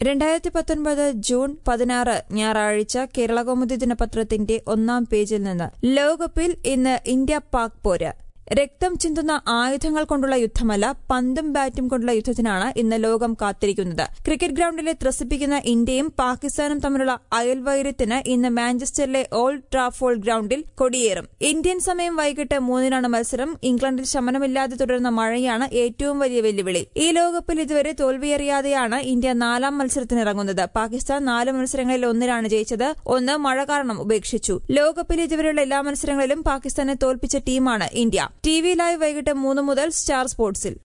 രണ്ടായിരത്തി പത്തൊൻപത് ജൂൺ പതിനാറ് ഞായറാഴ്ച കേരളകൗമുദി ദിനപത്രത്തിന്റെ ഒന്നാം പേജിൽ നിന്ന് ലോകകപ്പിൽ ഇന്ന് ഇന്ത്യ പാക് പോര് രക്തം ചിന്തുന്ന ആയുധങ്ങൾ കൊണ്ടുള്ള യുദ്ധമല്ല പന്തും ബാറ്റും കൊണ്ടുള്ള യുദ്ധത്തിനാണ് ഇന്ന് ലോകം കാത്തിരിക്കുന്നത് ക്രിക്കറ്റ് ഗ്രൌണ്ടിലെ ത്രസിപ്പിക്കുന്ന ഇന്ത്യയും പാകിസ്ഥാനും തമ്മിലുള്ള അയൽവൈര്യത്തിന് ഇന്ന് മാഞ്ചസ്റ്ററിലെ ഓൾഡ് ട്രാഫോൾഡ് ഗ്രൌണ്ടിൽ കൊടിയേറും ഇന്ത്യൻ സമയം വൈകിട്ട് മൂന്നിനാണ് മത്സരം ഇംഗ്ലണ്ടിൽ ശമനമില്ലാതെ തുടരുന്ന മഴയാണ് ഏറ്റവും വലിയ വെല്ലുവിളി ഈ ലോകകപ്പിൽ ഇതുവരെ തോൽവിയറിയാതെയാണ് ഇന്ത്യ നാലാം മത്സരത്തിനിറങ്ങുന്നത് പാകിസ്ഥാൻ നാല് മത്സരങ്ങളിൽ ഒന്നിലാണ് ജയിച്ചത് ഒന്ന് മഴ കാരണം ഉപേക്ഷിച്ചു ലോകകപ്പിൽ ഇതുവരെയുള്ള എല്ലാ മത്സരങ്ങളിലും പാകിസ്ഥാനെ തോൽപ്പിച്ച ടീമാണ് ഇന്ത്യ ടി വി ലൈവ് വൈകിട്ട് മൂന്ന് മുതൽ സ്റ്റാർ സ്പോർട്സിൽ